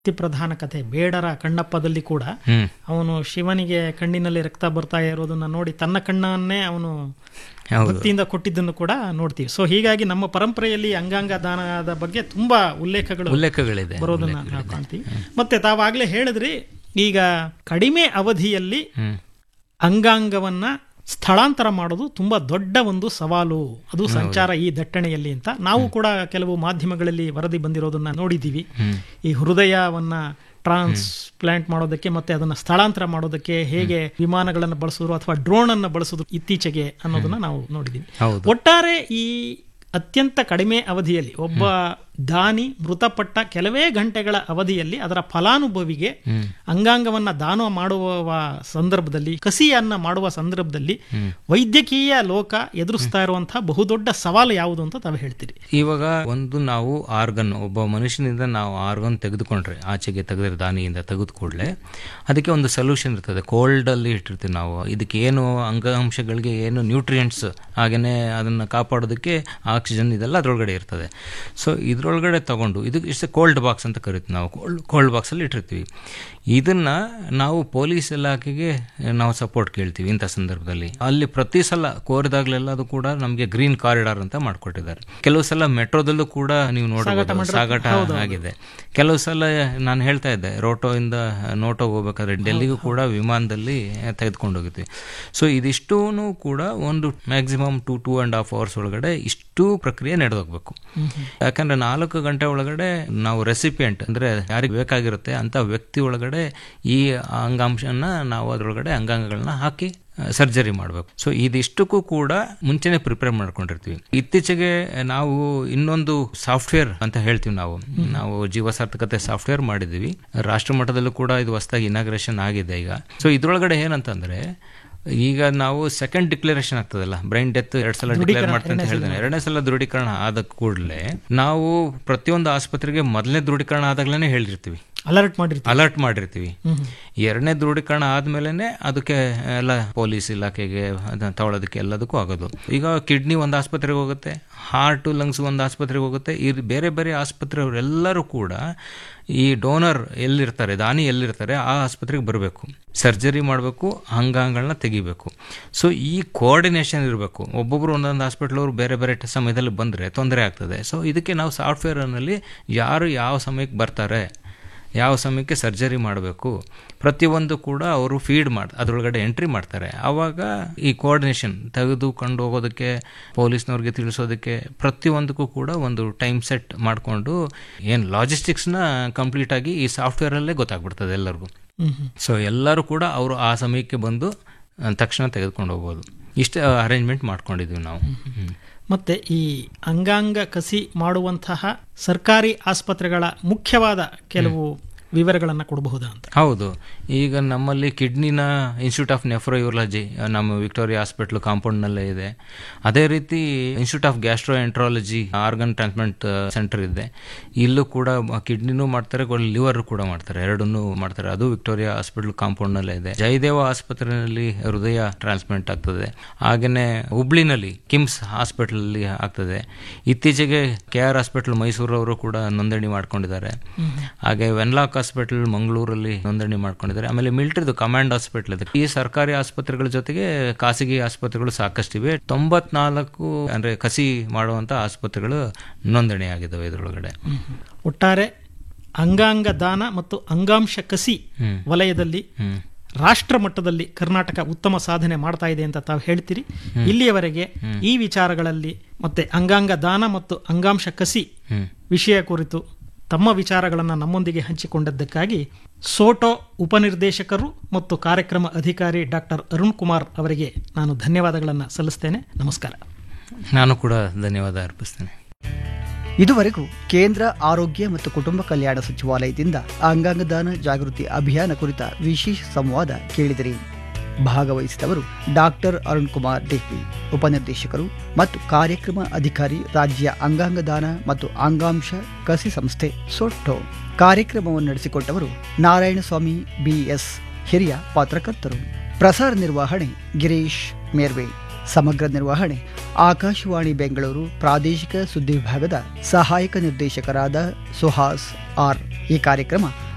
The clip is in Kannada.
ಅತಿ ಪ್ರಧಾನ ಕಥೆ ಬೇಡರ ಕಣ್ಣಪ್ಪದಲ್ಲಿ ಕೂಡ ಹ್ಮ್ ಅವನು ಶಿವನಿಗೆ ಕಣ್ಣಿನಲ್ಲಿ ರಕ್ತ ಬರ್ತಾ ಇರೋದನ್ನ ನೋಡಿ ತನ್ನ ಕಣ್ಣನ್ನೇ ಅವನು ಹೌದು ಭಕ್ತಿಯಿಂದ ಕೊಟ್ಟಿದ್ದನ್ನು ಕೂಡ ನೋಡ್ತೀವಿ ಸೊ ಹೀಗಾಗಿ ನಮ್ಮ ಪರಂಪರೆಯಲ್ಲಿ ಅಂಗಾಂಗ ದಾನದ ಬಗ್ಗೆ ತುಂಬಾ ಉಲ್ಲೇಖಗಳು ಉಲ್ಲೇಖಗಳಿದೆ ಬರೋದನ್ನ ನಾವು ಕಾಣ್ತೀವಿ ಮತ್ತೆ ತಾವಾಗ್ಲೇ ಹೇಳಿದ್ರಿ ಈಗ ಕಡಿಮೆ ಅವಧಿಯಲ್ಲಿ ಹ್ಮ್ ಅಂಗಾಂಗವನ್ನ ಸ್ಥಳಾಂತರ ಮಾಡೋದು ತುಂಬಾ ದೊಡ್ಡ ಒಂದು ಸವಾಲು ಅದು ಸಂಚಾರ ಈ ದಟ್ಟಣೆಯಲ್ಲಿ ಅಂತ ನಾವು ಕೂಡ ಕೆಲವು ಮಾಧ್ಯಮಗಳಲ್ಲಿ ವರದಿ ಬಂದಿರೋದನ್ನ ನೋಡಿದ್ದೀವಿ ಹ್ಮ್ ಈ ಹೃದಯವನ್ನ ಟ್ರಾನ್ಸ್ಪ್ಲಾಂಟ್ ಮಾಡೋದಕ್ಕೆ ಮತ್ತೆ ಅದನ್ನ ಸ್ಥಳಾಂತರ ಮಾಡೋದಕ್ಕೆ ಹೇಗೆ ವಿಮಾನಗಳನ್ನು ಬಳಸಿದ್ರು ಅಥವಾ ಡ್ರೋನ್ ಅನ್ನ ಬಳಸಿದ್ರು ಇತ್ತೀಚೆಗೆ ಅನ್ನೋದನ್ನ ನಾವು ನೋಡಿದ್ದೀವಿ ಹೌದು ಒಟ್ಟಾರೆ ಈ ಅತ್ಯಂತ ಕಡಿಮೆ ಅವಧಿಯಲ್ಲಿ ಒಬ್ಬ ದಾನಿ ಮೃತಪಟ್ಟ ಕೆಲವೇ ಗಂಟೆಗಳ ಅವಧಿಯಲ್ಲಿ ಅದರ ಫಲಾನುಭವಿಗೆ ಹ್ಮ್ ಅಂಗಾಂಗವನ್ನ ದಾನ ಮಾಡುವ ಸಂದರ್ಭದಲ್ಲಿ ಕಸಿಯನ್ನ ಮಾಡುವ ಸಂದರ್ಭದಲ್ಲಿ ಹ್ಮ್. ವೈದ್ಯಕೀಯ ಲೋಕ ಎದುರಿಸ್ತಾ ಇರುವಂತಹ ಬಹುದೊಡ್ಡ ಸವಾಲು ಯಾವುದು ಅಂತ ತಾವು ಹೇಳ್ತೀರಿ ಇವಾಗ ಒಂದು ನಾವು ಆರ್ಗನ್ ಒಬ್ಬ ಮನುಷ್ಯನಿಂದ ನಾವು ಆರ್ಗನ್ ತೆಗೆದುಕೊಂಡ್ರೆ ಆಚೆಗೆ ತೆಗೆದ್ರೆ ದಾನಿಯಿಂದ ತೆಗೆದು ಕೂಡಲೇ ಅದಕ್ಕೆ ಒಂದು ಸೊಲ್ಯೂಷನ್ ಇರ್ತದೆ ಕೋಲ್ಡ್ ಅಲ್ಲಿ ಇಟ್ಟಿರ್ತೀವಿ ನಾವು ಇದಕ್ಕೆ ಏನು ಅಂಗಾಂಶಗಳಿಗೆ ಏನು ನ್ಯೂಟ್ರಿಯೆಂಟ್ಸ್ ಹಾಗೇನೆ ಅದನ್ನ ಕಾಪಾಡೋದಕ್ಕೆ ಆಕ್ಸಿಜನ್ ಇದೆಲ್ಲ ಅದರೊಳಗಡೆ ಇರ್ತದೆ ಸೊ ಇದ್ರೊಳಗಡೆ ತಗೊಂಡು ಇದು ಇಷ್ಟು ಕೋಲ್ಡ್ ಬಾಕ್ಸ್ ಅಂತ ಕರಿತೀವಿ ನಾವು ಕೋಲ್ಡ್ ಕೋಲ್ಡ್ ಬಾಕ್ಸಲ್ಲಿ ಇಟ್ಟಿರ್ತೀವಿ ಇದನ್ನ ನಾವು ಪೊಲೀಸ್ ಇಲಾಖೆಗೆ ನಾವು ಸಪೋರ್ಟ್ ಕೇಳ್ತೀವಿ ಇಂಥ ಸಂದರ್ಭದಲ್ಲಿ ಅಲ್ಲಿ ಪ್ರತಿ ಸಲ ಕೋರಿದಾಗಲೆಲ್ಲ ಅದು ಕೂಡ ನಮಗೆ ಗ್ರೀನ್ ಕಾರಿಡಾರ್ ಅಂತ ಮಾಡ್ಕೊಟ್ಟಿದ್ದಾರೆ ಕೆಲವು ಸಲ ಮೆಟ್ರೋದಲ್ಲೂ ಕೂಡ ನೀವು ನೋಡಬಹುದು ಸಾಗಾಟ ಆಗಿದೆ ಕೆಲವು ಸಲ ನಾನು ಹೇಳ್ತಾ ಇದ್ದೆ ರೋಟೋ ಇಂದ ನೋಟೋ ಹೋಗ್ಬೇಕಾದ್ರೆ ಡೆಲ್ಲಿಗೂ ಕೂಡ ವಿಮಾನದಲ್ಲಿ ತೆಗೆದುಕೊಂಡು ಹೋಗಿದ್ವಿ ಸೊ ಇದಿಷ್ಟೂ ಕೂಡ ಒಂದು maximum to two and half hours ಒಳಗಡೆ ಇಷ್ಟು ಪ್ರಕ್ರಿಯೆ ನಡೆದೋಗ್ಬೇಕು ಯಾಕಂದ್ರೆ ನಾಲ್ಕು ಗಂಟೆ ಒಳಗಡೆ ನಾವು ರೆಸಿಪಿಯೆಂಟ್ ಅಂದ್ರೆ ಯಾರಿಗೆ ಬೇಕಾಗಿರುತ್ತೆ ಅಂತ ವ್ಯಕ್ತಿ ಒಳಗಡೆ ಈ ಅಂಗಾಂಶನ ನಾವು ಅದರೊಳಗಡೆ ಅಂಗಾಂಗಗಳನ್ನ ಹಾಕಿ ಸರ್ಜರಿ ಮಾಡಬೇಕು ಸೊ ಇದಿಷ್ಟಕ್ಕೂ ಕೂಡ ಮುಂಚೆನೆ ಪ್ರಿಪೇರ್ ಮಾಡ್ಕೊಂಡಿರ್ತೀವಿ ಇತ್ತೀಚೆಗೆ ನಾವು ಇನ್ನೊಂದು ಸಾಫ್ಟ್ವೇರ್ ಅಂತ ಹೇಳ್ತೀವಿ ನಾವು ನಾವು ಜೀವ ಸಾರ್ಥಕತೆ ಸಾಫ್ಟ್ವೇರ್ ಮಾಡಿದ್ದೀವಿ ರಾಷ್ಟ್ರ ಮಟ್ಟದಲ್ಲೂ ಕೂಡ ಇದು ಹೊಸದಾಗಿ ಇನಾಗ್ರೇಷನ್ ಆಗಿದೆ ಈಗ ಸೊ ಇದ್ರೊಳಗಡೆ ಏನಂತಂದ್ರೆ ಈಗ ನಾವು ಸೆಕೆಂಡ್ ಡಿಕ್ಲರೇಷನ್ ಆಗ್ತದಲ್ಲ ಬ್ರೈನ್ ಡೆತ್ ಎರಡ್ ಸಲ ಡಿಕ್ಲೇರ್ ಮಾಡ್ತಾರೆ ಅಂತ ಹೇಳಿದ್ರೆ ಎರಡನೇ ಸಲ ದೃಢೀಕರಣ ಆದ ಕೂಡಲೇ ನಾವು ಪ್ರತಿಯೊಂದು ಆಸ್ಪತ್ರೆಗೆ ಮೊದಲನೇ ದೃಢೀಕರಣ ಆದಾಗ್ಲೇ ಹೇಳಿರ್ತೀವಿ ಅಲರ್ಟ್ ಮಾಡಿರ್ತೀವಿ ಅಲರ್ಟ್ ಮಾಡಿರ್ತೀವಿ ಎರಡನೇ ದೃಢೀಕರಣ ಆದ್ಮೇಲೆ ಅದಕ್ಕೆ ಎಲ್ಲ ಪೊಲೀಸ್ ಇಲಾಖೆಗೆ ಅದನ್ನ ತಗೊಳ್ಳೋದಕ್ಕೆ ಎಲ್ಲದಕ್ಕೂ ಆಗೋದು ಈಗ ಕಿಡ್ನಿ ಒಂದು ಆಸ್ಪತ್ರೆಗೆ ಹೋಗುತ್ತೆ ಹಾರ್ಟ್ ಲಂಗ್ಸ್ ಒಂದು ಆಸ್ಪತ್ರೆಗೆ ಹೋಗುತ್ತೆ ಈ ಬೇರೆ ಬೇರೆ ಆಸ್ಪತ್ರೆಯವರೆಲ್ಲರೂ ಕೂಡ ಈ ಡೋನರ್ ಎಲ್ಲಿರ್ತಾರೆ ದಾನಿ ಎಲ್ಲಿರ್ತಾರೆ ಆ ಆಸ್ಪತ್ರೆಗೆ ಬರಬೇಕು ಸರ್ಜರಿ ಮಾಡಬೇಕು ಅಂಗಾಂಗಗಳನ್ನ ತೆಗಿಬೇಕು ಸೊ ಈ ಕೋಆರ್ಡಿನೇಷನ್ ಇರಬೇಕು ಒಬ್ಬೊಬ್ರು ಒಂದೊಂದು ಹಾಸ್ಪಿಟ್ಲವ್ರು ಬೇರೆ ಬೇರೆ ಸಮಯದಲ್ಲಿ ಬಂದರೆ ತೊಂದರೆ ಆಗ್ತದೆ ಸೊ ಇದಕ್ಕೆ ನಾವು ಸಾಫ್ಟ್ವೇರ್ನಲ್ಲಿ ಯಾರು ಯಾವ ಸಮಯಕ್ಕೆ ಬರ್ತಾರೆ ಯಾವ ಸಮಯಕ್ಕೆ ಸರ್ಜರಿ ಮಾಡಬೇಕು ಪ್ರತಿಯೊಂದು ಕೂಡ ಅವರು ಫೀಡ್ ಮಾಡಿ ಅದರೊಳಗಡೆ ಎಂಟ್ರಿ ಮಾಡ್ತಾರೆ ಆವಾಗ ಈ ಕೋಆರ್ಡಿನೇಷನ್ ತೆಗೆದುಕೊಂಡು ಹೋಗೋದಕ್ಕೆ ಪೊಲೀಸ್ನವ್ರಿಗೆ ತಿಳಿಸೋದಕ್ಕೆ ಪ್ರತಿಯೊಂದಕ್ಕೂ ಕೂಡ ಒಂದು ಟೈಮ್ ಸೆಟ್ ಮಾಡಿಕೊಂಡು ಏನು ಲಾಜಿಸ್ಟಿಕ್ಸ್ನ ಕಂಪ್ಲೀಟ್ ಆಗಿ ಈ ಸಾಫ್ಟ್ವೇರಲ್ಲೇ ಗೊತ್ತಾಗ್ಬಿಡ್ತದೆ ಎಲ್ಲರಿಗೂ ಹ್ಮ್ ಹ್ಮ್. ಸೊ ಎಲ್ಲರೂ ಕೂಡ ಅವರು ಆ ಸಮಯಕ್ಕೆ ಬಂದು ಆ, ತಕ್ಷಣ ತೆಗೆದುಕೊಂಡು ಹೋಗ್ಬೋದು ಇಷ್ಟೇ ಅರೇಂಜ್ಮೆಂಟ್ ಮಾಡ್ಕೊಂಡಿದ್ದೀವಿ ನಾವು ಹ್ಮ್. ಮತ್ತೆ ಈ ಅಂಗಾಂಗ ಕಸಿ ಮಾಡುವಂತಹ ಸರ್ಕಾರಿ ಆಸ್ಪತ್ರೆಗಳ ಮುಖ್ಯವಾದ ಕೆಲವು ವಿವರಗಳನ್ನು ಕೊಡಬಹುದಾ ಅಂತ ಹೌದು ಈಗ ನಮ್ಮಲ್ಲಿ ಕಿಡ್ನಿನ ಇನ್ಸ್ಟಿಟ್ಯೂಟ್ ಆಫ್ ನೆಫ್ರೋಯೂರಾಲಜಿ ನಮ್ಮ ವಿಕ್ಟೋರಿಯಾ ಹಾಸ್ಪಿಟ್ಲ್ ಕಾಂಪೌಂಡ್ನಲ್ಲೇ ಇದೆ ಅದೇ ರೀತಿ institute of gastroenterology organ transplant centre ಇದೆ ಇಲ್ಲೂ ಕೂಡ ಕಿಡ್ನಿನೂ ಮಾಡ್ತಾರೆ ಲಿವರ್ ಕೂಡ ಮಾಡ್ತಾರೆ ಎರಡನ್ನೂ ಮಾಡ್ತಾರೆ ಅದು ವಿಕ್ಟೋರಿಯಾ ಹಾಸ್ಪಿಟಲ್ ಕಾಂಪೌಂಡ್ನಲ್ಲೇ ಇದೆ ಜಯದೇವ ಆಸ್ಪತ್ರೆಯಲ್ಲಿ ಹೃದಯ ಟ್ರಾನ್ಸ್ಪ್ಲಾಂಟ್ ಆಗ್ತದೆ ಹಾಗೆಯೇ ಹುಬ್ಳಿನಲ್ಲಿ ಕಿಮ್ಸ್ ಹಾಸ್ಪಿಟಲಲ್ಲಿ ಆಗ್ತದೆ ಇತ್ತೀಚೆಗೆ ಕೆ ಆರ್ ಹಾಸ್ಪಿಟಲ್ ಮೈಸೂರವರು ಕೂಡ ನೋಂದಣಿ ಮಾಡ್ಕೊಂಡಿದ್ದಾರೆ ಹಾಗೆ ವೆನ್ಲಾಕ್ ಹಾಸ್ಪಿಟಲ್ ಮಂಗಳೂರಲ್ಲಿ ನೋಂದಣಿ ಮಾಡ್ಕೊಂಡಿದ್ದಾರೆ ಆಮೇಲೆ ಮಿಲಿಟರಿದು ಕಮಾಂಡ್ ಹಾಸ್ಪಿಟಲ್ ಇದೆ ಈ ಸರ್ಕಾರಿ ಆಸ್ಪತ್ರೆಗಳ ಜೊತೆಗೆ ಖಾಸಗಿ ಆಸ್ಪತ್ರೆಗಳು ಸಾಕಷ್ಟಿವೆ ತೊಂಬತ್ನಾಲ್ಕು ಅಂದ್ರೆ ಕಸಿ ಮಾಡುವಂತ ಆಸ್ಪತ್ರೆಗಳು ನೋಂದಣಿ ಆಗಿದ್ದಾವೆ ಇದರೊಳಗಡೆ ಒಟ್ಟಾರೆ ಅಂಗಾಂಗ ದಾನ ಮತ್ತು ಅಂಗಾಂಶ ಕಸಿ ಹ್ಮ್. ವಲಯದಲ್ಲಿ ಹ್ಮ್ ರಾಷ್ಟ್ರ ಮಟ್ಟದಲ್ಲಿ ಕರ್ನಾಟಕ ಉತ್ತಮ ಸಾಧನೆ ಮಾಡ್ತಾ ಇದೆ ಅಂತ ತಾವು ಹೇಳ್ತೀರಿ ಇಲ್ಲಿಯವರೆಗೆ ಈ ವಿಚಾರಗಳಲ್ಲಿ ಮತ್ತೆ ಅಂಗಾಂಗ ದಾನ ಮತ್ತು ಅಂಗಾಂಶ ಕಸಿ ಹ್ಮ್ ವಿಷಯ ಕುರಿತು ತಮ್ಮ ವಿಚಾರಗಳನ್ನು ನಮ್ಮೊಂದಿಗೆ ಹಂಚಿಕೊಂಡದ್ದಕ್ಕಾಗಿ ಸೋಟೋ ಉಪನಿರ್ದೇಶಕರು ಮತ್ತು ಕಾರ್ಯಕ್ರಮ ಅಧಿಕಾರಿ ಡಾಕ್ಟರ್ ಅರುಣ್ ಕುಮಾರ್ ಅವರಿಗೆ ನಾನು ಧನ್ಯವಾದಗಳನ್ನು ಸಲ್ಲಿಸ್ತೇನೆ ನಮಸ್ಕಾರ ನಾನು ಕೂಡ ಧನ್ಯವಾದ ಅರ್ಪಿಸ್ತೇನೆ ಇದುವರೆಗೂ ಕೇಂದ್ರ ಆರೋಗ್ಯ ಮತ್ತು ಕುಟುಂಬ ಕಲ್ಯಾಣ ಸಚಿವಾಲಯದಿಂದ ಅಂಗಾಂಗ ದಾನ ಜಾಗೃತಿ ಅಭಿಯಾನ ಕುರಿತ ವಿಶೇಷ ಸಂವಾದ ಕೇಳಿದಿರಿ ಭಾಗವಹಿಸಿದವರು ಡಾಕ್ಟರ್ ಅರುಣ್ ಕುಮಾರ್ ಡಿಪಿ ಉಪನಿರ್ದೇಶಕರು ಮತ್ತು ಕಾರ್ಯಕ್ರಮ ಅಧಿಕಾರಿ ರಾಜ್ಯ ಅಂಗಾಂಗ ದಾನ ಮತ್ತು ಅಂಗಾಂಶ ಕಸಿ ಸಂಸ್ಥೆ ಸೊಟ್ಟೋ ಕಾರ್ಯಕ್ರಮವನ್ನು ನಡೆಸಿಕೊಟ್ಟವರು ನಾರಾಯಣಸ್ವಾಮಿ ಬಿಎಸ್ ಹಿರಿಯ ಪತ್ರಕರ್ತರು ಪ್ರಸಾರ ನಿರ್ವಹಣೆ ಗಿರೀಶ್ ಮೇರ್ವೆ ಸಮಗ್ರ ನಿರ್ವಹಣೆ ಆಕಾಶವಾಣಿ ಬೆಂಗಳೂರು ಪ್ರಾದೇಶಿಕ ಸುದ್ದಿ ವಿಭಾಗದ ಸಹಾಯಕ ನಿರ್ದೇಶಕರಾದ ಸುಹಾಸ್ ಆರ್ ಈ ಕಾರ್ಯಕ್ರಮ